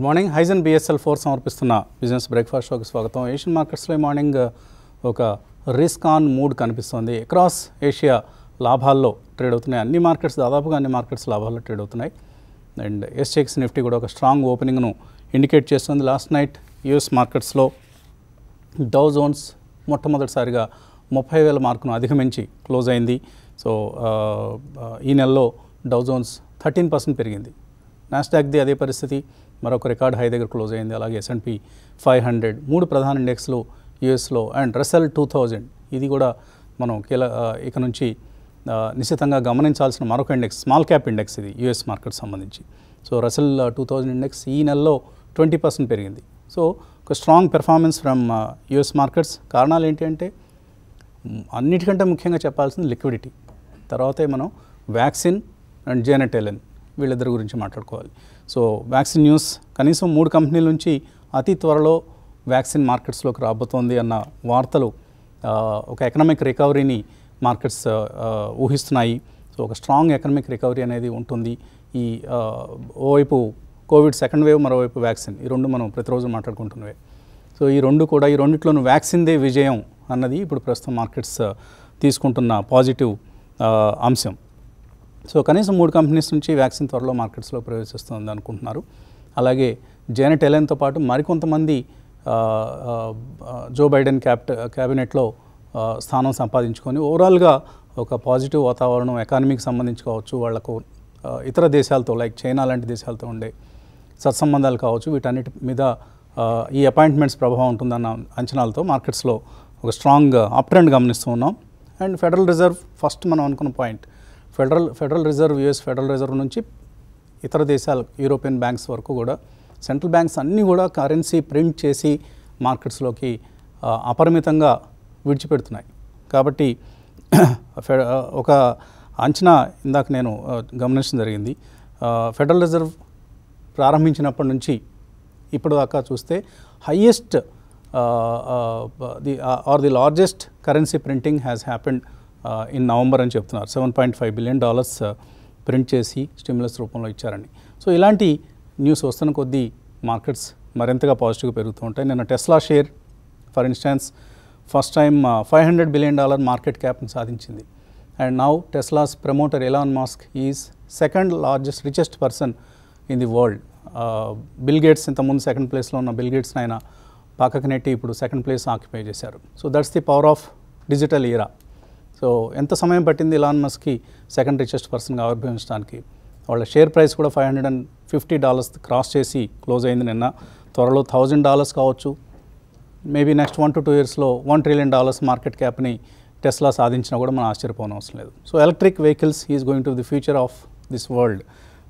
Morning హైజన్ BSL four సమర్పిస్తున్న business breakfast షోకి స్వాగతం ఏషియన్ మార్కెట్స్లో ఈ మార్నింగ్ ఒక రిస్క్ ఆన్ మూడ్ కనిపిస్తోంది అక్రాస్ ఏషియా లాభాల్లో ట్రేడ్ అవుతున్నాయి అన్ని మార్కెట్స్ దాదాపుగా అన్ని మార్కెట్స్ లాభాల్లో ట్రేడ్ అవుతున్నాయి అండ్ ఎస్టెక్స్ నిఫ్టీ కూడా ఒక స్ట్రాంగ్ ఓపెనింగ్ను ఇండికేట్ చేస్తుంది లాస్ట్ నైట్ యుఎస్ మార్కెట్స్లో డౌ జోన్స్ మొట్టమొదటిసారిగా ముప్పై వేల మార్కును అధిగమించి క్లోజ్ అయింది సో ఆ, ఆ, ఈ నెలలో డౌ జోన్స్ థర్టీన్ పర్సెంట్ పెరిగింది నాస్డాక్ది అదే పరిస్థితి మరొక రికార్డ్ హై దగ్గర క్లోజ్ అయింది అలాగే ఎస్ఎన్పి ఫైవ్ హండ్రెడ్ మూడు ప్రధాన ఇండెక్స్లు యూఎస్లో అండ్ రసెల్ టూ థౌజండ్ ఇది కూడా మనం కీల ఆ, ఇక నుంచి ఆ, నిశ్చితంగా గమనించాల్సిన మరొక ఇండెక్స్ స్మాల్ క్యాప్ ఇండెక్స్ ఇది యూఎస్ మార్కెట్ సంబంధించి so Russell two thousand index ఈ నెలలో ట్వంటీ పర్సెంట్ పెరిగింది సో ఒక strong performance from US markets కారణాలు ఏంటి అంటే మ్, అన్నిటికంటే ముఖ్యంగా చెప్పాల్సింది లిక్విడిటీ తర్వాతే మనం వ్యాక్సిన్ అండ్ జేనెటెలెన్ వీళ్ళిద్దరి గురించి మాట్లాడుకోవాలి సో వ్యాక్సిన్ న్యూస్ కనీసం మూడు కంపెనీల నుంచి అతి త్వరలో వ్యాక్సిన్ మార్కెట్స్లోకి రాబోతోంది అన్న వార్తలు ఆ, ఒక ఎకనామిక్ రికవరీని మార్కెట్స్ ఆ, ఆ, ఊహిస్తున్నాయి సో ఒక స్ట్రాంగ్ ఎకనామిక్ రికవరీ అనేది ఉంటుంది ఈ ఆ, ఓవైపు కోవిడ్ సెకండ్ వేవ్ మరోవైపు వ్యాక్సిన్ ఈ రెండు మనం ప్రతిరోజు మాట్లాడుకుంటున్నవే సో ఈ రెండు కూడా ఈ రెండిట్లోనూ వ్యాక్సిన్దే విజయం అన్నది ఇప్పుడు ప్రస్తుతం మార్కెట్స్ ఆ, తీసుకుంటున్న పాజిటివ్ ఆ, అంశం సో కనీసం మూడు కంపెనీస్ నుంచి వ్యాక్సిన్ త్వరలో మార్కెట్స్లో ప్రవేశిస్తుంది అనుకుంటున్నారు అలాగే జేనెట్ ఎలెన్తో పాటు మరికొంతమంది ఆ, ఆ, ఆ, జో బైడెన్ క్యాప్ట క్యాబినెట్లో ఆ, స్థానం సంపాదించుకొని ఓవరాల్గా ఒక పాజిటివ్ వాతావరణం ఎకానమీకి సంబంధించి కావచ్చు వాళ్లకు ఆ, ఇతర దేశాలతో లైక్ చైనా లాంటి దేశాలతో ఉండే సత్సంబంధాలు కావచ్చు వీటన్నిటి మీద ఆ, ఈ అపాయింట్మెంట్స్ ప్రభావం ఉంటుందన్న అంచనాలతో మార్కెట్స్లో ఒక స్ట్రాంగ్ అప్ ట్రెండ్ గమనిస్తూ ఉన్నాం అండ్ ఫెడరల్ రిజర్వ్ ఫస్ట్ మనం అనుకున్న point federal federal reserve US federal reserve నుంచి ఇతర దేశాలు యూరోపియన్ బ్యాంక్స్ వరకు కూడా సెంట్రల్ బ్యాంక్స్ అన్నీ కూడా కరెన్సీ ప్రింట్ చేసి మార్కెట్స్లోకి ఆ, అపరిమితంగా విడిచిపెడుతున్నాయి కాబట్టి ఫె- ఆ, ఒక అంచనా ఇందాక నేను ఆ, గమనించడం జరిగింది ఆ, ఫెడరల్ రిజర్వ్ ప్రారంభించినప్పటి నుంచి ఇప్పుడు దాకా చూస్తే highest the or the largest currency printing has happened in November అని చెప్తున్నారు seven point five billion dollars print చేసి స్టిమ్యులస్ రూపంలో ఇచ్చారని సో ఇలాంటి న్యూస్ వస్తున్న కొద్దీ మార్కెట్స్ మరింతగా పాజిటివ్గా పెరుగుతూ ఉంటాయి నిన్న Tesla share for instance first time five hundred billion dollar market క్యాప్ని సాధించింది and now Tesla's promoter Elon Musk is second largest richest person in the world Bill Gates ఇంతకుముందు సెకండ్ ప్లేస్లో ఉన్న బిల్ గేట్స్ ఆయన పక్కకు నెట్టి ఇప్పుడు సెకండ్ ప్లేస్ ఆక్యుపై చేశారు so that's the power of digital era so ఎంత సమయం పట్టింది ఇలాన్ మస్క్కి సెకండ్ రిచెస్ట్ పర్సన్గా ఆవిర్భవించడానికి వాళ్ళ షేర్ ప్రైస్ కూడా five hundred and fifty dollars cross చేసి క్లోజ్ అయింది నిన్న త్వరలో థౌజండ్ డాలర్స్ కావచ్చు maybe next one to two ఇయర్స్లో వన్ ట్రిలియన్ డాలర్స్ మార్కెట్ క్యాప్ని టెస్లా సాధించినా కూడా మనం ఆశ్చర్యపోవడం అవసరం లేదు so electric vehicles is going to the future of this world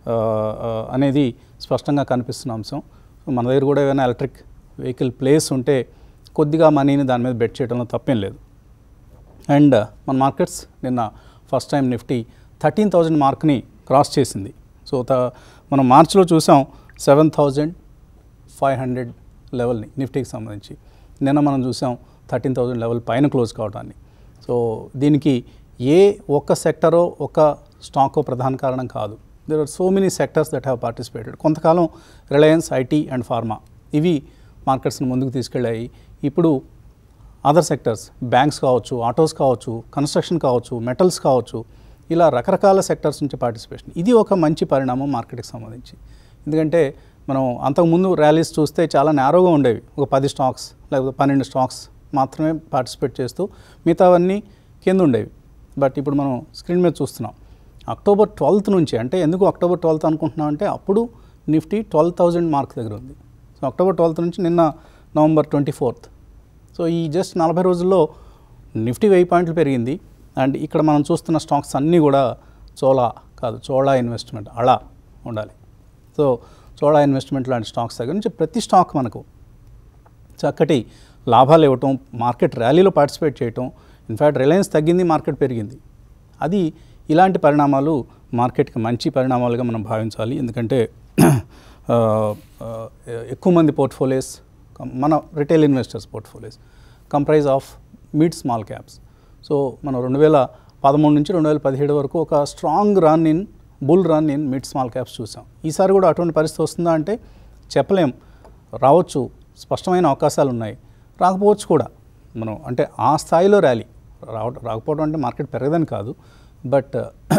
అనేది స్పష్టంగా కనిపిస్తున్న అంశం సో మన దగ్గర కూడా ఏమైనా ఎలక్ట్రిక్ వెహికల్ ప్లేస్ ఉంటే కొద్దిగా మనీని దాని మీద బెట్ చేయడంలో తప్పేం లేదు అండ్ మన మార్కెట్స్ నిన్న first time Nifty thirteen thousand మార్క్ని క్రాస్ చేసింది సో త మనం మార్చిలో చూసాం సెవెన్ థౌజండ్ ఫైవ్ హండ్రెడ్ లెవెల్ని నిఫ్టీకి సంబంధించి నిన్న మనం చూసాం థర్టీన్ థౌజండ్ లెవెల్ పైన క్లోజ్ కావడాన్ని సో దీనికి ఏ ఒక్క సెక్టరో ఒక స్టాకో ప్రధాన కారణం కాదు there are so many sectors that have participated కొంతకాలం రిలయన్స్ ఐటీ అండ్ ఫార్మా ఇవి మార్కెట్స్ని ముందుకు తీసుకెళ్ళాయి ఇప్పుడు అదర్ సెక్టర్స్ బ్యాంక్స్ కావచ్చు ఆటోస్ కావచ్చు కన్స్ట్రక్షన్ కావచ్చు మెటల్స్ కావచ్చు ఇలా రకరకాల సెక్టర్స్ నుంచి పార్టిసిపేషన్ ఇది ఒక మంచి పరిణామం మార్కెట్కి సంబంధించి ఎందుకంటే మనం అంతకుముందు ర్యాలీస్ చూస్తే చాలా నేరోగా ఉండేవి ఒక పది స్టాక్స్ లేకపోతే పన్నెండు స్టాక్స్ మాత్రమే పార్టిసిపేట్ చేస్తూ మిగతావన్నీ కింద ఉండేవి బట్ ఇప్పుడు మనం స్క్రీన్ మీద చూస్తున్నాం అక్టోబర్ ట్వెల్త్ నుంచి అంటే ఎందుకు అక్టోబర్ ట్వెల్త్ అనుకుంటున్నాం అంటే అప్పుడు నిఫ్టీ ట్వెల్వ్ థౌజండ్ మార్క్ దగ్గర ఉంది సో అక్టోబర్ ట్వెల్త్ నుంచి నిన్న నవంబర్ ట్వంటీ ఫోర్త్ సో ఈ జస్ట్ నలభై రోజుల్లో నిఫ్టీ వెయ్యి పాయింట్లు పెరిగింది అండ్ ఇక్కడ మనం చూస్తున్న స్టాక్స్ అన్నీ కూడా చోళా కాదు చోళా ఇన్వెస్ట్మెంట్ అలా ఉండాలి సో చోళా ఇన్వెస్ట్మెంట్ లాంటి స్టాక్స్ దగ్గర నుంచి ప్రతి స్టాక్ మనకు చక్కటి లాభాలు ఇవ్వటం మార్కెట్ ర్యాలీలో పార్టిసిపేట్ చేయటం ఇన్ఫ్యాక్ట్ రిలయన్స్ తగ్గింది మార్కెట్ పెరిగింది అది ఇలాంటి పరిణామాలు మార్కెట్కి మంచి పరిణామాలుగా మనం భావించాలి ఎందుకంటే ఆ, ఆ, ఎక్కువ మంది పోర్ట్ఫోలియోస్ మన retail investors portfolios comprise of mid small caps so మనం రెండు వేల పదమూడు నుంచి రెండు వేల పదిహేడు వరకు ఒక strong run in bull run in mid small caps చూసాం ఈసారి కూడా అటువంటి పరిస్థితి వస్తుందా అంటే చెప్పలేం రావచ్చు స్పష్టమైన అవకాశాలు ఉన్నాయి రాకపోవచ్చు కూడా మనం అంటే ఆ స్థాయిలో ర్యాలీ రావ రాకపోవడం అంటే మార్కెట్ పెరగదని కాదు బట్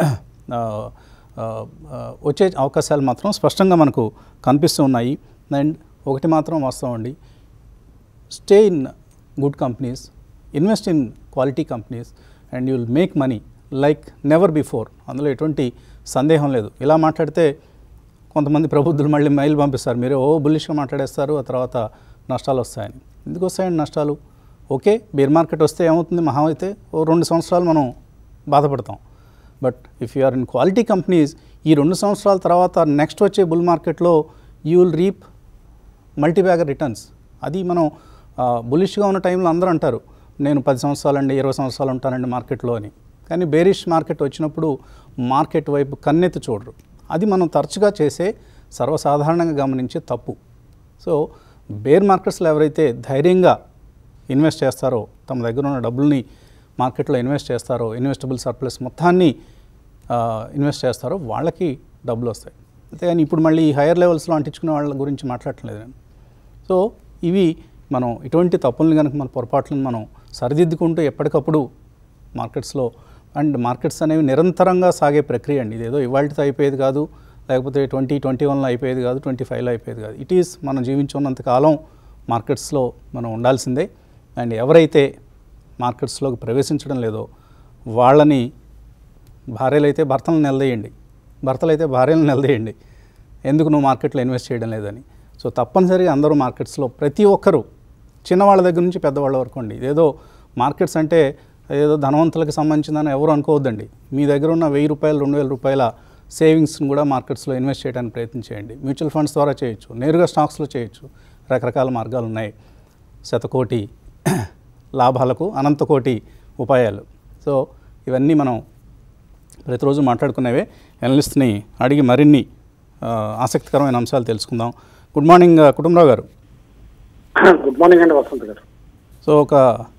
వచ్చే అవకాశాలు మాత్రం స్పష్టంగా మనకు కనిపిస్తూ ఉన్నాయి అండ్ ఒకటి మాత్రం వాస్తవం అండి stay in good companies invest in quality companies and you will make money like never before అందులో ఎటువంటి సందేహం లేదు ఇలా మాట్లాడితే కొంతమంది ప్రబుద్ధులు మళ్ళీ మెయిల్ పంపిస్తారు మీరు ఓ బుల్లిష్గా మాట్లాడేస్తారు ఆ తర్వాత నష్టాలు వస్తాయని ఎందుకు వస్తాయండి నష్టాలు ఓకే బేర్ మార్కెట్ వస్తే ఏమవుతుంది మహా అయితే ఓ రెండు సంవత్సరాలు మనం బాధపడతాం but if you are in quality companies ఈ రెండు సంవత్సరాల తర్వాత నెక్స్ట్ వచ్చే బుల్ మార్కెట్లో you will reap multibagger returns అది మనం బులిష్గా ఉన్న టైంలో అందరూ అంటారు నేను పది సంవత్సరాలండి ఇరవై సంవత్సరాలు ఉంటానండి మార్కెట్లో అని కానీ బేరిష్ మార్కెట్ వచ్చినప్పుడు మార్కెట్ వైపు కన్నెత్తి చూడరు అది మనం తరచుగా చేసే సర్వసాధారణంగా గమనించే తప్పు సో బేర్ మార్కెట్స్లో ఎవరైతే ధైర్యంగా ఇన్వెస్ట్ చేస్తారో తమ దగ్గర ఉన్న డబ్బుల్ని మార్కెట్లో ఇన్వెస్ట్ చేస్తారో ఇన్వెస్టబుల్ సర్ప్లస్ మొత్తాన్ని ఆ, ఇన్వెస్ట్ చేస్తారో వాళ్ళకి డబ్బులు వస్తాయి అంతేగాని ఇప్పుడు మళ్ళీ ఈ హైయర్ లెవెల్స్లో అంటించుకునే వాళ్ళ గురించి మాట్లాడట్లేదు నేను సో ఇవి మనం ఇటువంటి తప్పుల్ని కనుక మన పొరపాట్లను మనం సరిదిద్దుకుంటూ ఎప్పటికప్పుడు మార్కెట్స్లో అండ్ మార్కెట్స్ అనేవి నిరంతరంగా సాగే ప్రక్రియ అండి ఇదేదో ఇవాళతో అయిపోయేది కాదు లేకపోతే ట్వంటీ ట్వంటీ వన్లో అయిపోయేది కాదు ట్వంటీ ఫైవ్లో అయిపోయేది కాదు ఇట్ ఈస్ మనం జీవించున్నంత కాలం మార్కెట్స్లో మనం ఉండాల్సిందే అండ్ ఎవరైతే మార్కెట్స్లోకి ప్రవేశించడం లేదో వాళ్ళని భార్యలు అయితే భర్తలను నిలదీయండి భర్తలు అయితే భార్యలను నిలదీయండి ఎందుకు నువ్వు మార్కెట్లో ఇన్వెస్ట్ చేయడం లేదని సో తప్పనిసరిగా అందరూ మార్కెట్స్లో ప్రతి ఒక్కరూ చిన్నవాళ్ళ దగ్గర నుంచి పెద్దవాళ్ళ వరకు అండి ఇదేదో మార్కెట్స్ అంటే ఏదో ధనవంతులకు సంబంధించిందని ఎవరు అనుకోవద్దండి మీ దగ్గర ఉన్న వెయ్యి రూపాయలు రెండు వేల రూపాయల సేవింగ్స్ని కూడా మార్కెట్స్లో ఇన్వెస్ట్ చేయడానికి ప్రయత్నం చేయండి మ్యూచువల్ ఫండ్స్ ద్వారా చేయొచ్చు నేరుగా స్టాక్స్లో చేయొచ్చు రకరకాల మార్గాలు ఉన్నాయి శతకోటి లాభాలకు అనంతకోటి ఉపాయాలు సో ఇవన్నీ మనం ప్రతిరోజు మాట్లాడుకునేవే ఎనలిస్ట్ని అడిగి మరిన్ని ఆ, ఆసక్తికరమైన అంశాలు తెలుసుకుందాం గుడ్ మార్నింగ్ ఆ, కుటుంబరావు గారు గుడ్ మార్నింగ్ అండి వసంత్ గారు సో ఒక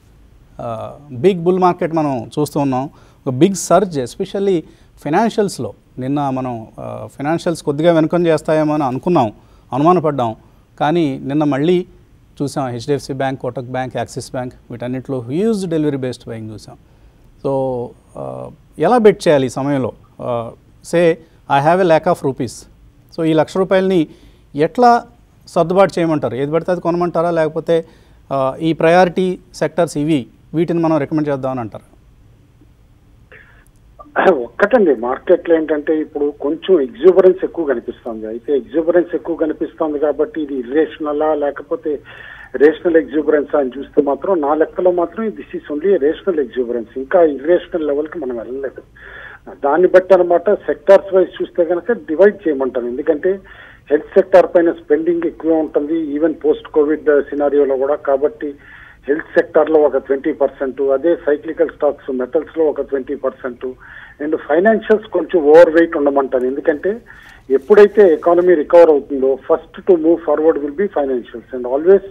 బిగ్ బుల్ మార్కెట్ మనం చూస్తూ ఉన్నాం ఒక బిగ్ సర్జ్ ఎస్పెషల్లీ ఫినాన్షియల్స్లో నిన్న మనం ఫినాన్షియల్స్ కొద్దిగా వెనుకం చేస్తాయేమో అని అనుకున్నాం అనుమానపడ్డాం కానీ నిన్న మళ్ళీ చూసాం HDFC bank Kotak bank Axis bank వీటన్నిటిలో హ్యూజ్ డెలివరీ బేస్డ్ బయింగ్ చూసాం సో ఆ, ఎలా బెట్ చేయాలి ఈ సమయంలో say I have a lakh of rupees so ఈ లక్ష రూపాయలని ఎట్లా సర్దుబాటు చేయమంటారు ఏది పడితే అది కొనమంటారా లేకపోతే ఆ, ఈ ప్రయారిటీ సెక్టర్స్ ఇవి వీటిని మనం రికమెండ్ చేద్దామని అంటారు ఒక్కటండి మార్కెట్లో ఏంటంటే ఇప్పుడు కొంచెం ఎగ్జూబరెన్స్ ఎక్కువ కనిపిస్తుంది అయితే ఎగ్జూబరెన్స్ ఎక్కువ కనిపిస్తుంది కాబట్టి ఇది ఇర్రేషనలా లేకపోతే రేషనల్ ఎగ్జూబరెన్స్ అని చూస్తే మాత్రం నా లెక్కలో మాత్రం this is only rational exuberance ఇంకా ఇర్రేషనల్ లెవెల్కి మనం వెళ్ళలేదు దాన్ని బట్టి అనమాట సెక్టార్స్ వైజ్ చూస్తే కనుక డివైడ్ చేయమంటాను ఎందుకంటే హెల్త్ సెక్టార్ పైన స్పెండింగ్ ఎక్కువ ఉంటుంది ఈవెన్ పోస్ట్ కోవిడ్ సినారియోలో కూడా కాబట్టి హెల్త్ సెక్టార్ లో ఒక ట్వంటీ పర్సెంట్ అదే సైక్లికల్ స్టాక్స్ మెటల్స్ లో ఒక ట్వంటీ పర్సెంట్ అండ్ ఫైనాన్షియల్స్ కొంచెం ఓవర్ వెయిట్ ఉండమంటాను ఎందుకంటే ఎప్పుడైతే ఎకానమీ రికవర్ అవుతుందో first to move forward will be financials and always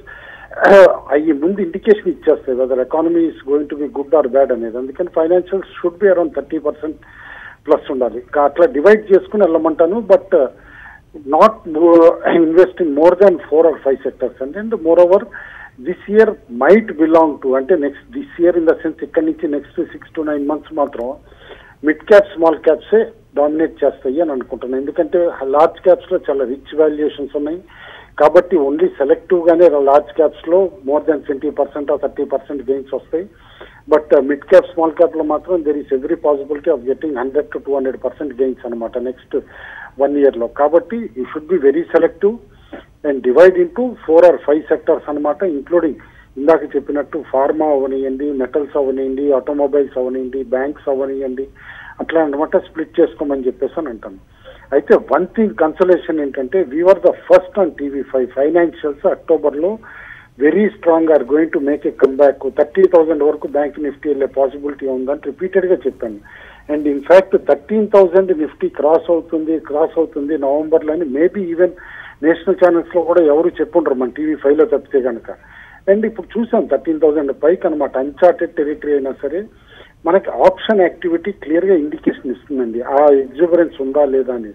అవి ముందు ఇండికేషన్ ఇచ్చేస్తాయి whether economy is going to be good or bad అనేది అందుకని financials should be around thirty percent plus ఉండాలి కా- అట్లా డివైడ్ చేసుకుని వెళ్ళమంటాను but not invest in more than four or five sectors and and more over this year might belong to అంటే next this year in the sense ఇక్కడి నుంచి next six to nine months మాత్రం mid cap small క్యాప్సే dominate చేస్తాయి అని అనుకుంటున్నాను ఎందుకంటే large caps లో చాలా రిచ్ వాల్యుయేషన్స్ ఉన్నాయి కాబట్టి ఓన్లీ సెలెక్టివ్ గానే లార్జ్ క్యాప్స్ లో more than twenty percent or thirty percent gains వస్తాయి but mid cap small cap లో మాత్రం there is every possibility of getting hundred to two hundred percent gains అనమాట next one year లో కాబట్టి you should be very selective and divide into four or five sectors అనమాట including ఇందాక చెప్పినట్టు pharma అవనియండి metals అవనియండి ఆటోమొబైల్స్ అవనియండి banks అవనియండి అట్లా అనమాట స్ప్లిట్ చేసుకోమని చెప్పేసి అని అంటాను అయితే వన్ థింగ్ కన్సలేషన్ ఏంటంటే we are the first on TV five financials October లో very strong are going to make a come back thirty thousand వరకు బ్యాంక్ నిఫ్టీ వెళ్ళే పాసిబిలిటీ ఉందని రిపీటెడ్ గా చెప్పాను and in fact thirteen thousand Nifty cross అవుతుంది క్రాస్ అవుతుంది November లోని మేబీ ఈవెన్ నేషనల్ ఛానల్స్ లో కూడా ఎవరు చెప్పుండ్రు మన టీవీ ఫైవ్ లో తప్పితే కనుక అండ్ ఇప్పుడు చూసాం థర్టీన్ థౌసండ్ పైకి అనమాట అన్చార్టెడ్ టెరిటరీ అయినా సరే మనకి ఆప్షన్ యాక్టివిటీ క్లియర్ గా ఇండికేషన్ ఇస్తుందండి ఆ ఎగ్జుబరెన్స్ ఉందా లేదా అనేది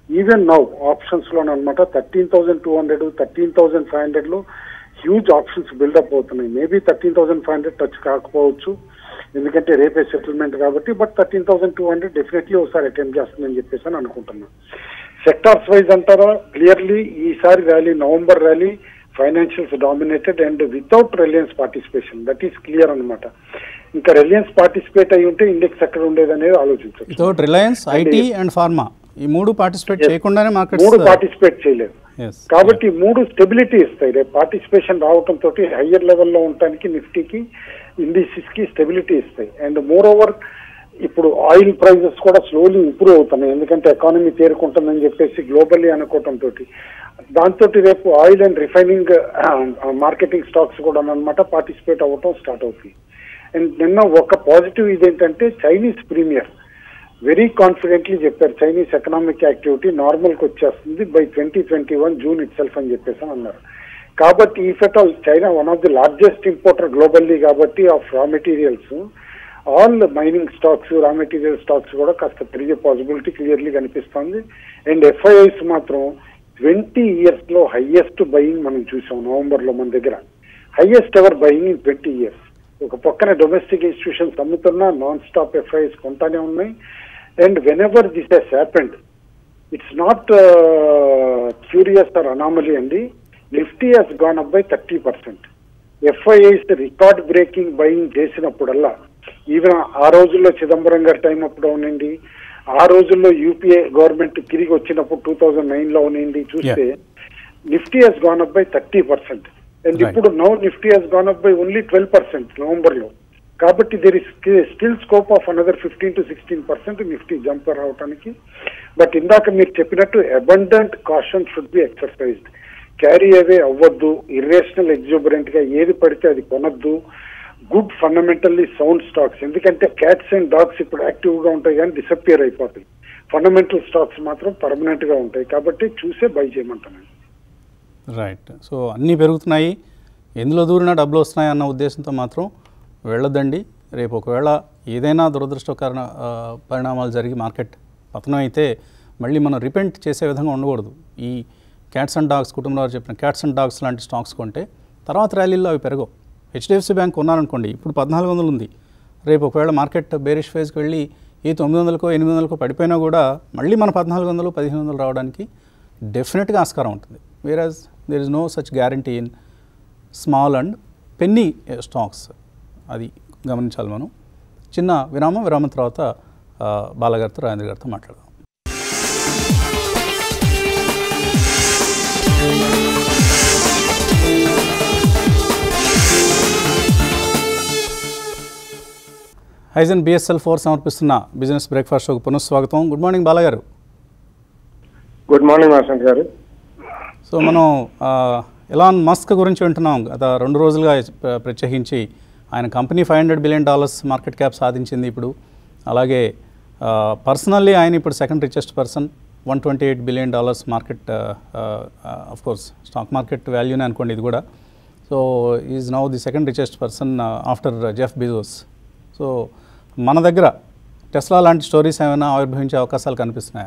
ఈవెన్ నౌ ఆప్షన్స్ లో అనమాట thirteen thousand two hundred thirteen thousand five hundred లో హ్యూజ్ ఆప్షన్స్ బిల్డప్ అవుతున్నాయి maybe thirteen thousand five hundred touch కాకపోవచ్చు ఎందుకంటే రేపే సెటిల్మెంట్ కాబట్టి but thirteen thousand two hundred definitely ఒకసారి అటెంప్ట్ చేస్తుందని చెప్పేసి అని అనుకుంటున్నాను సెక్టార్స్ వైజ్ అంటారా క్లియర్లీ ఈసారి rally November rally financials dominated and without Reliance participation that is clear అన్నమాట ఇంకా రిలయన్స్ పార్టిసిపేట్ అయి ఉంటే ఇండెక్స్ ఎక్కడ ఉండేది అనేది ఆలోచించవచ్చు without Reliance IT and pharma ఈ మూడు పార్టిసిపేట్ చేయకుండానే మూడు మార్కెట్స్ పార్టిసిపేట్ చేయలేదు ఎస్ కాబట్టి మూడు స్టెబిలిటీ ఇస్తాయి రేపు పార్టిసిపేషన్ రావటం తోటి హయ్యర్ లెవెల్లో ఉండటానికి నిఫ్టీకి ఇండిసిస్ కి స్టెబిలిటీ ఇస్తాయి అండ్ మోర్ ఓవర్ ఇప్పుడు ఆయిల్ ప్రైజెస్ కూడా స్లోలీ ఇంప్రూవ్ అవుతున్నాయి ఎందుకంటే ఎకానమీ తేరుకుంటుందని చెప్పేసి గ్లోబల్లీ అనుకోవటం తోటి దాంతో రేపు oil and refining marketing stocks కూడా అనమాట పార్టిసిపేట్ అవ్వటం స్టార్ట్ అవుతుంది అండ్ నిన్న ఒక పాజిటివ్ ఇదేంటంటే చైనీస్ ప్రీమియర్ వెరీ కాన్ఫిడెంట్లీ చెప్పారు చైనీస్ ఎకనామిక్ యాక్టివిటీ నార్మల్ కి వచ్చేస్తుంది by twenty twenty one June itself అని చెప్పేసి అని అన్నారు కాబట్టి ఈ ఫెట్ all China one of the largest importer globally కాబట్టి of raw materials all mining stocks raw material stocks కూడా కాస్త పెరిగే పాసిబిలిటీ క్లియర్లీ కనిపిస్తుంది అండ్ ఎఫ్ఐఐస్ మాత్రం ట్వంటీ ఇయర్స్ లో హైయెస్ట్ బయింగ్ మనం చూసాం నవంబర్ లో మన దగ్గర highest ever buying in twenty years ఒక పక్కన డొమెస్టిక్ ఇన్స్టిట్యూషన్స్ అమ్ముతున్నా నాన్ స్టాప్ ఎఫ్ఐఎస్ కొంటానే ఉన్నాయి and whenever this has happened it's not curious or anomaly అండి Nifty has gone up by thirty percent FIIs record breaking buying చేసినప్పుడల్లా even ఆ రోజుల్లో చిదంబరం గారి టైం అప్పుడు అవునండి ఆ రోజుల్లో యూపీఏ గవర్నమెంట్ తిరిగి వచ్చినప్పుడు టూ థౌజండ్ నైన్ లో అవునండి చూస్తే Nifty has gone up by thirty percent and Right. ఇప్పుడు now Nifty has gone up by only twelve percent November లో కాబట్టి there is still scope of another fifteen to sixteen percent Nifty jump రావడానికి but ఇందాక మీరు చెప్పినట్టు abundant caution should be exercised carry away అవ్వద్దు irrational exuberant గా ఏది పడితే అది కొనద్దు గుడ్ ఫండమెంటల్లీ సౌండ్ స్టాక్స్ ఎందుకంటే క్యాట్స్ అండ్ డాగ్స్ ఇప్పుడు యాక్టివ్ గా ఉంటాయి కానీ డిసప్పియర్ అయిపోతాయి ఫండమెంటల్ స్టాక్స్ మాత్రం పర్మనెంట్ గా ఉంటాయి కాబట్టి చూసే బై చేయమంటాను రైట్ సో అన్నీ పెరుగుతున్నాయి ఎందులో దూరినా డబ్బులు వస్తున్నాయి అన్న ఉద్దేశంతో మాత్రం వెళ్ళొద్దండి రేపు ఒకవేళ ఏదైనా దురదృష్టకర ఆ, పరిణామాలు జరిగి మార్కెట్ పతనం అయితే మళ్ళీ మనం రిపెంట్ చేసే విధంగా ఉండకూడదు ఈ క్యాట్స్ అండ్ డాగ్స్ కుటుంబంలో చెప్పిన క్యాట్స్ అండ్ డాగ్స్ లాంటి స్టాక్స్ కొంటే తర్వాత ర్యాలీల్లో అవి పెరగవు హెచ్డిఎఫ్సి బ్యాంక్ ఉన్నారనుకోండి ఇప్పుడు పద్నాలుగు వందలు ఉంది రేపు ఒకవేళ మార్కెట్ బేరిష్ ఫేజ్కి వెళ్ళి ఈ తొమ్మిది వందలకో ఎనిమిది వందలకో పడిపోయినా కూడా మళ్ళీ మన పద్నాలుగు వందలు పదిహేను వందలు రావడానికి డెఫినెట్గా ఆస్కారం ఉంటుంది whereas there is no such guarantee in small and penny stocks అది గమనించాలి మనం చిన్న విరామం విరామం తర్వాత ఆ, బాలగారితో రాజేంద్ర గారితో మాట్లాడదాం హైజన్ బిఎస్ఎల్ ఫోర్ సమర్పిస్తున్న బిజినెస్ బ్రేక్ఫాస్ట్ షోకు పునఃస్వాగతం గుడ్ మార్నింగ్ బాలగారు good morning Vasanth garu so మనం ఆ, ఎలాన్ మస్క్ గురించి వింటున్నాం గత రెండు రోజులుగా ప్ర- ప్రత్యేకించి ఆయన company five hundred billion dollars market cap సాధించింది ఇప్పుడు అలాగే పర్సనల్లీ ఆయన ఇప్పుడు second richest person one twenty eight billion dollars market of course stock market వాల్యూనే అనుకోండి ఇది కూడా so is now the second richest person after Jeff Bezos so మన దగ్గర టెస్లా లాంటి స్టోరీస్ ఏమైనా ఆవిర్భవించే అవకాశాలు కనిపిస్తున్నాయా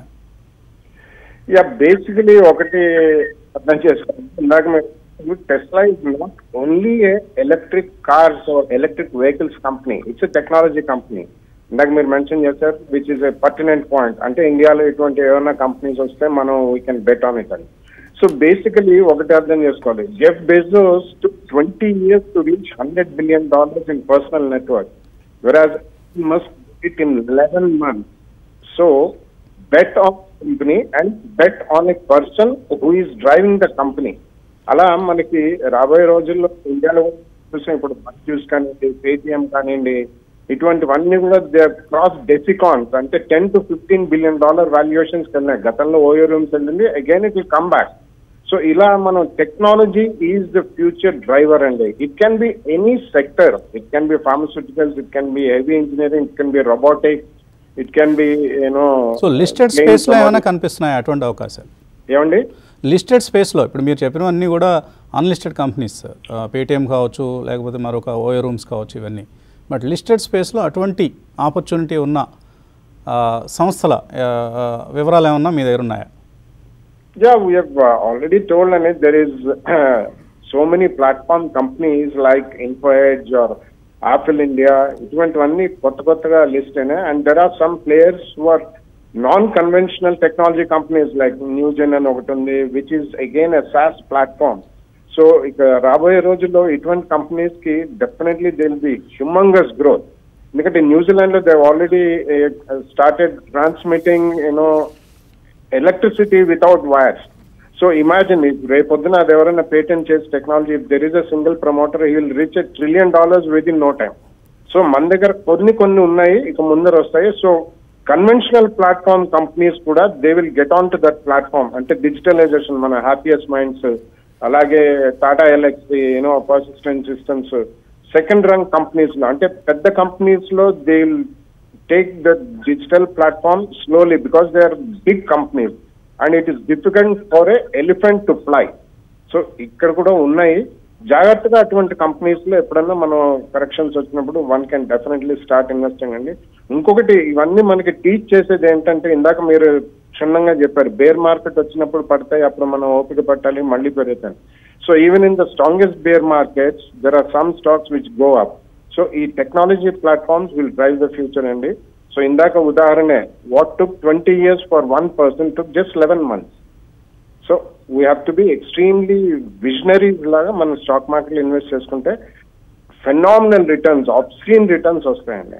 యా బేసికలీ ఒకటి అర్థం చేసుకోండి ఇందాక మీరు Tesla is not only a electric cars electric vehicles company it's technology company ఇందాక మీరు మెన్షన్ చేశారు which is a pertinent point అంటే ఇండియాలో ఇటువంటి ఏమైనా కంపెనీస్ వస్తే మనం we can bet on it అని సో బేసికలీ ఒకటి అర్థం చేసుకోవాలి Jeff Bezos to twenty years to reach hundred billion dollars in personal network whereas he must do it in 11 months. So, bet on company and bet on a person who is driving the company. అలా మనకి రాబోయే రోజుల్లో ఇండియాలో చూసాం ఇప్పుడు juice కానివ్వండి Paytm కానివ్వండి ఇటువంటివన్నీ కూడా దే క్రాస్ డెసికాన్స్ అంటే ten to fifteen billion dollar valuations వెళ్ళినాయి గతంలో ఓయో రూమ్స్ వెళ్ళింది again it will come back so ఇలా మనం technology is the future driver అండి it can be any sector it can be pharmaceuticals it can be heavy engineering it can be robotics it can be you know so listed స్పేస్లో ఏమైనా కనిపిస్తున్నాయి అటువంటి అవకాశాలు ఏమండి listed స్పేస్లో ఇప్పుడు మీరు చెప్పినవన్నీ కూడా అన్లిస్టెడ్ కంపెనీస్ పేటిఎం కావచ్చు లేకపోతే మరొక ఓయో రూమ్స్ కావచ్చు ఇవన్నీ బట్ లిస్టెడ్ స్పేస్లో అటువంటి ఆపర్చునిటీ ఉన్న ఆ, సంస్థల ఆ, ఆ, వివరాలు ఏమన్నా మీ దగ్గర ఉన్నాయా Yeah, we have uh, already told and it, there is uh, so many platform companies like InfoEdge or Apple India, ఇటువంటివన్నీ కొత్త కొత్తగా లిస్ట్ అయినాయి and there are some players who are non conventional technology companies like Newgen అని ఒకటి ఉంది which is again a SaaS platform so ఇక రాబోయే రోజుల్లో ఇటువంటి కంపెనీస్ కి definitely they will be humongous growth ఎందుకంటే న్యూజిలాండ్ లో they already started transmitting you know electricity without wires so imagine రేపొద్దున అది ఎవరైనా పేటెంట్ చేసి technology if there is a single promoter he will reach a trillion dollars with in no time so మన దగ్గర కొన్ని కొన్ని ఉన్నాయి ఇక ముందర వస్తాయి సో కన్వెన్షనల్ ప్లాట్ఫామ్ కంపెనీస్ కూడా they will get on to that platform అంటే డిజిటలైజేషన్ మన హ్యాపీయెస్ట్ మైండ్స్ అలాగే Tata Elxsi you know Persistent Systems second rung companies లో అంటే పెద్ద కంపెనీస్ లో they will take the digital platform slowly because they are big companies and it is difficult for a elephant to fly. So ఇక్కడ కూడా ఉన్నాయి జాగ్రత్తగా అటువంటి కంపెనీస్ లో ఎప్పుడన్నా మనం కరెక్షన్స్ వచ్చినప్పుడు one can definitely start investing అండి ఇంకొకటి ఇవన్నీ మనకి టీచ్ చేసేది ఏంటంటే ఇందాక మీరు క్షుణ్ణంగా చెప్పారు బేర్ మార్కెట్ వచ్చినప్పుడు పడతాయి అప్పుడు మనం ఓపిక పట్టాలి మళ్ళీ పెరుగుతాయి so even in the strongest bear markets there are some stocks which go up so ఈ technology platforms will drive the future అండి సో ఇందాక ఉదాహరణే what took twenty years for one person took just eleven months so we have to be extremely visionaries లాగా మనం stock market invest చేసుకుంటే phenomenal returns ఆప్స్క్రీన్ returns వస్తాయండి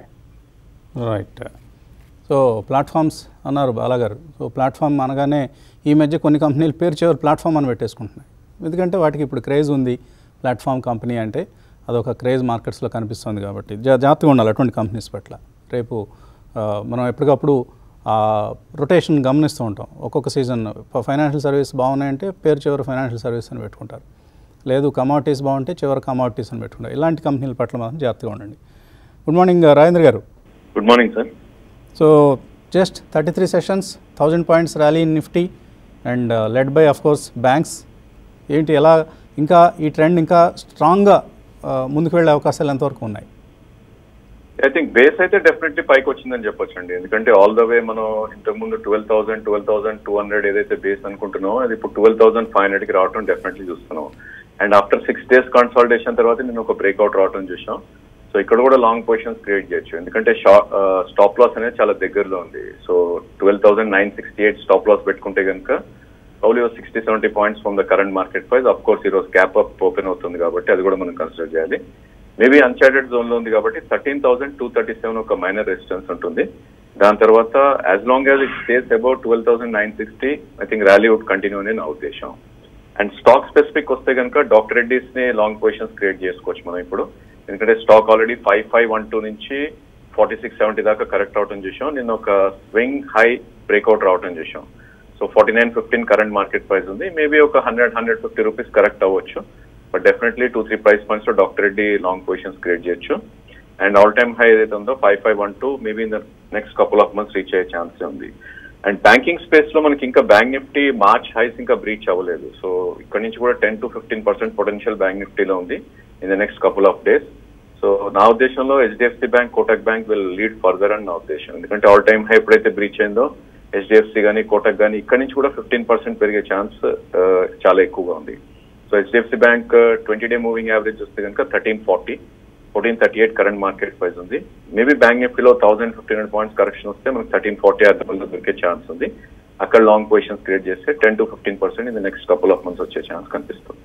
right so platforms అన్నారు బాలాగారు సో ప్లాట్ఫామ్ అనగానే ఈ మధ్య కొన్ని కంపెనీలు పేరు చివరి ప్లాట్ఫామ్ అని పెట్టేసుకుంటున్నాయి ఎందుకంటే వాటికి ఇప్పుడు క్రేజ్ ఉంది ప్లాట్ఫామ్ కంపెనీ అంటే అదొక క్రేజ్ మార్కెట్స్లో కనిపిస్తుంది కాబట్టి జా- జాగ్రత్తగా ఉండాలి అటువంటి కంపెనీస్ పట్ల రేపు ఆ, మనం ఎప్పటికప్పుడు రొటేషన్ గమనిస్తూ ఉంటాం ఒక్కొక్క సీజన్ ఫైనాన్షియల్ సర్వీస్ బాగున్నాయంటే పేరు చివరి ఫైనాన్షియల్ సర్వీస్ అని పెట్టుకుంటారు లేదు కమాడిటీస్ బాగుంటే చివరి కమాడిటీస్ అని పెట్టుకుంటారు ఇలాంటి కంపెనీల పట్ల మాత్రం జాగ్రత్తగా ఉండండి good morning Rajendra garu good morning sir so just thirty three sessions thousand points rally in Nifty and led by of course banks ఏంటి ఎలా ఇంకా ఈ ట్రెండ్ ఇంకా స్ట్రాంగ్గా ముందుకు వెళ్ళే అవకాశాలు ఎంతవరకు ఉన్నాయి ఐ థింక్ బేస్ అయితే డెఫినెట్లీ పైకి వచ్చిందని చెప్పొచ్చండి ఎందుకంటే ఆల్ ద వే మనం ఇంతకుముందు twelve thousand twelve thousand two hundred ఏదైతే బేస్ అనుకుంటున్నామో అది ఇప్పుడు ట్వెల్వ్ థౌసండ్ ఫైవ్ హండ్రెడ్ కి రావడం డెఫినెట్లీ చూస్తున్నాం and after six days consultation తర్వాత నేను ఒక బ్రేక్అవుట్ రావడం చూసాం సో ఇక్కడ కూడా లాంగ్ పొజిషన్స్ క్రియేట్ చేయొచ్చు ఎందుకంటే స్టాప్ లాస్ అనేది చాలా దగ్గరలో ఉంది so twelve thousand nine sixty eight stop loss పెట్టుకుంటే కనుక probably sixty seventy points from the current market price of course ఈ రోజు గ్యాప్ అప్ ఓపెన్ అవుతుంది కాబట్టి అది కూడా మనం కన్సిడర్ చేయాలి మేబీ అన్చార్టెడ్ జోన్ లో ఉంది కాబట్టి thirteen thousand two thirty seven ఒక మైనర్ రెసిస్టెన్స్ ఉంటుంది దాని తర్వాత as long as it stays about twelve thousand nine sixty I think rally would continue అని నా ఉద్దేశం అండ్ స్టాక్ స్పెసిఫిక్ వస్తే కనుక డాక్టర్ రెడ్డిస్ ని లాంగ్ పొజిషన్స్ క్రియేట్ చేసుకోవచ్చు మనం ఇప్పుడు ఎందుకంటే stock already five five one two నుంచి ఫార్టీ సిక్స్ సెవెంటీ దాకా కరెక్ట్ అవటం చూసాం నిన్న ఒక స్వింగ్ హై బ్రేక్అవుట్ రావటం చూసాం so forty nine fifteen current market price ఉంది మేబీ ఒక hundred hundred fifty rupees correct అవ్వచ్చు but definitely two three price points లో doctor Reddy long positions create చేయొచ్చు అండ్ ఆల్ టైమ్ హై ఏదైతే ఉందో five five one two maybe in the next couple of months reach అయ్యే chance ఉంది and banking space లో మనకి ఇంకా బ్యాంక్ నిఫ్టీ మార్చ్ హైస్ ఇంకా బ్రీచ్ అవ్వలేదు సో ఇక్కడ నుంచి కూడా ten to fifteen percent potential bank నిఫ్టీలో ఉంది in the next couple of days so నా ఉద్దేశంలో HDFC bank Kotak bank will lead further అని నా ఉద్దేశం ఎందుకంటే ఆల్ టైమ్ హై ఎప్పుడైతే బ్రీచ్ అయిందో హెచ్డిఎఫ్సి కానీ కోటక్ కానీ ఇక్కడ నుంచి కూడా ఫిఫ్టీన్ పర్సెంట్ పెరిగే ఛాన్స్ చాలా ఎక్కువగా ఉంది so HDFC bank twenty day moving average వస్తే కనుక thirteen forty fourteen thirty eight current market price ఉంది మేబీ బ్యాంక్ నిఫ్టీలో thousand fifteen hundred points correction వస్తే మనకి థర్టీన్ ఫార్టీ ఆ లెవెల్లో దొరికే ఛాన్స్ ఉంది అక్కడ లాంగ్ పొజిషన్స్ క్రియేట్ చేస్తే ten to fifteen percent in next couple of months వచ్చే ఛాన్స్ కనిపిస్తుంది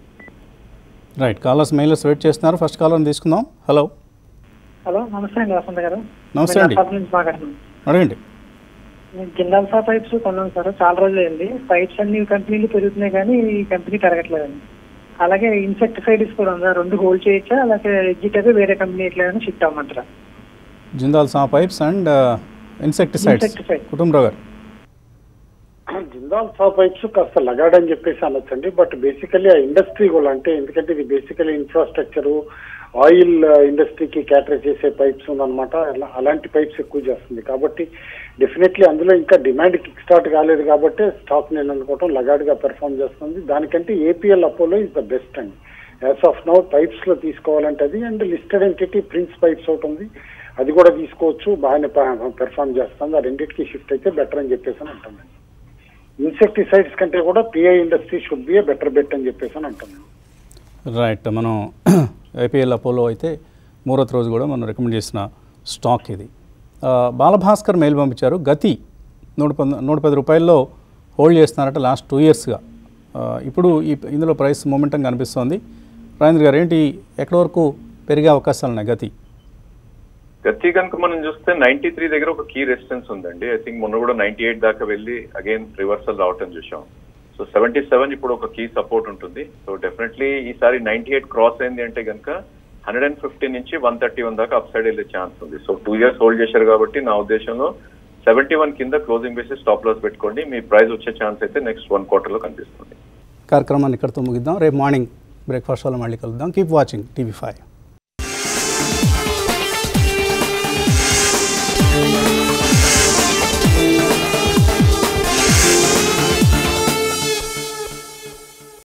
రైట్ కాలర్స్ మెయిలర్స్ వెయిట్ చేస్తున్నారు ఫస్ట్ కాలర్ని తీసుకుందాం హలో హలో నమస్తే అండి వసంత గారు నమస్తే అండి. నేను నర్సాపేట నుంచి మాట్లాడుతున్నాను అడగండి నేను జిందాల్సా పైప్స్ కొన్నాను సార్ చాలా రోజులు అయింది పైప్స్ అన్ని కంపెనీలు పెరుగుతున్నాయి కానీ ఈ కంపెనీ పెరగట్లేదండి అలాగే ఇన్సెక్టిసైడ్స్ కూడా ఉందా రెండు హోల్డ్ చేయొచ్చా అలాగే ఎగ్జిట్ అయితే వేరే కంపెనీ ఎట్లయినా షిఫ్ట్ అవ్వమంటారా జిందాల్ సా pipes and insecticides Insecticide. Kutumbarao garu Jindal సా పైప్స్ కాస్త లగాడని చెప్పేసి అనొచ్చండి బట్ బేసికల్లీ ఆ ఇండస్ట్రీ కూడా అంటే ఎందుకంటే ఇది బేసికలీ ఇన్ఫ్రాస్ట్రక్చర్ ఆయిల్ ఇండస్ట్రీకి క్యాటర్ చేసే పైప్స్ ఉందన్నమాట అలా- అలాంటి పైప్స్ ఎక్కువ చేస్తుంది కాబట్టి డెఫినెట్లీ అందులో ఇంకా డిమాండ్ కిక్ స్టార్ట్ కాలేదు కాబట్టి స్టాక్ నేను అనుకోవటం లగాడ్గా పెర్ఫామ్ చేస్తుంది దానికంటే APL Apollo is the best అండి యాజ్ ఆఫ్ నౌ పైప్స్ లో తీసుకోవాలంటే అది and listed entity Prince Pipes ఒకటి ఉంది అది కూడా తీసుకోవచ్చు బాగానే పెర్ఫామ్ చేస్తుంది ఆ రెండింటికి షిఫ్ట్ అయితే బెటర్ అని చెప్పేసి అని ఉంటుంది ఇన్సెక్టిసైడ్స్ కంటే కూడా PI industry should be a better bet అని చెప్పేసి అని అంటున్నాను రైట్ మనం ఐపీఎల్ అపోలో అయితే మూడోది రోజు కూడా మనం రికమెండ్ చేసిన స్టాక్ ఇది ఆ, బాలభాస్కర్ మెయిల్ పంపించారు గతి నూట పంద నూట పది రూపాయల్లో హోల్డ్ చేస్తున్నారట లాస్ట్ టూ ఇయర్స్గా ఇప్పుడు ఈ ఇందులో ప్రైస్ మూమెంటం కనిపిస్తోంది రాజేంద్ర గారు ఏంటి ఎక్కడి వరకు పెరిగే అవకాశాలు ఉన్నాయి గతి గతి కనుక మనం చూస్తే నైన్టీ త్రీ దగ్గర ఒక కీ రెసిస్టెన్స్ ఉందండి ఐ థింక్ మొన్న కూడా నైన్టీ ఎయిట్ దాకా వెళ్ళి అగైన్ రివర్సల్ రావటం చూసాం సో సెవెంటీ సెవెన్ ఇప్పుడు ఒక కీ సపోర్ట్ ఉంటుంది సో డెఫినెట్లీ ఈసారి నైన్టీ ఎయిట్ క్రాస్ అయింది అంటే కనుక హండ్రెడ్ అండ్ ఫిఫ్టీ నుంచి వన్ థర్టీ వన్ దాకా అప్ సైడ్ వెళ్ళే ఛాన్స్ ఉంది సో టూ ఇయర్స్ హోల్డ్ చేశారు కాబట్టి నా ఉద్దేశంలో సెవెంటీ వన్ కింద క్లోజింగ్ బేసిస్ స్టాప్ లాస్ పెట్టుకోండి మీ ప్రైస్ వచ్చే ఛాన్స్ అయితే నెక్స్ట్ వన్ క్వార్టర్ లో కనిపిస్తుంది కార్యక్రమాన్ని ఇక్కడితో ముగిద్దాం రేపు మార్నింగ్ బ్రేక్ఫాస్ట్ వల్ల మళ్ళీ కలుద్దాం కీప్ వాచింగ్ టీవీ ఫైవ్